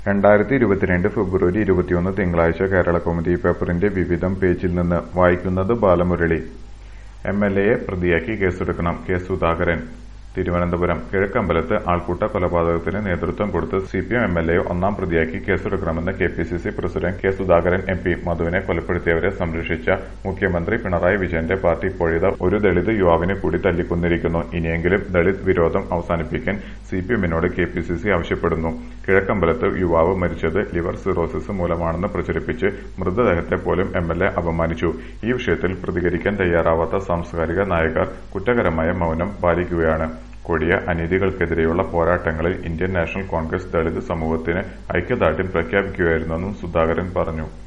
രണ്ടായിരത്തി ഇരുപത്തിരണ്ട് ഫെബ്രുവരി ഇരുപത്തിയൊന്ന് തിങ്കളാഴ്ച കേരളകൗമുദി പേപ്പറിന്റെ വിവിധം പേജിൽ നിന്ന് വായിക്കുന്നത് ബാലമുരളി എം എൽ എയെ പ്രതിയാക്കി കേസെടുക്കണം കെ സുധാകരൻ തിരുവനന്തപുരം കിഴക്കമ്പലത്ത് ആൾക്കൂട്ട കൊലപാതകത്തിന് നേതൃത്വം കൊടുത്ത് സിപിഎം എം എൽ എയെ ഒന്നാം പ്രതിയാക്കി കേസെടുക്കണമെന്ന് K P C C president K Sudhakaran M P മധുവിനെ കൊലപ്പെടുത്തിയവരെ സംരക്ഷിച്ച മുഖ്യമന്ത്രി പിണറായി വിജയന്റെ പാർട്ടി ഇപ്പോഴിതാ ഒരു ദളിത് യുവാവിനെ കൂടി തല്ലിക്കൊന്നിരിക്കുന്നു ഇനിയെങ്കിലും ദളിത് വിരോധം അവസാനിപ്പിക്കാൻ സിപിഎമ്മിനോട് കെ പി സി സി ആവശ്യപ്പെടുന്നു കിഴക്കമ്പലത്ത് യുവാവ് മരിച്ചത് ലിവർ സിറോസിസ് മൂലമാണെന്ന് പ്രചരിപ്പിച്ച് മൃതദേഹത്തെ പോലും എം എൽ എ അപമാനിച്ചു ഈ വിഷയത്തിൽ പ്രതികരിക്കാൻ തയ്യാറാവാത്ത സാംസ്കാരിക നായകർ കുറ്റകരമായ മൌനം പാലിക്കുകയാണ് കൊടിയ അനീതികൾക്കെതിരെയുള്ള പോരാട്ടങ്ങളിൽ ഇന്ത്യൻ നാഷണൽ കോൺഗ്രസ് ദളിത് സമൂഹത്തിന് ഐക്യദാർഢ്യം പ്രഖ്യാപിക്കുകയായിരുന്നെന്നും സുധാകരൻ പറഞ്ഞു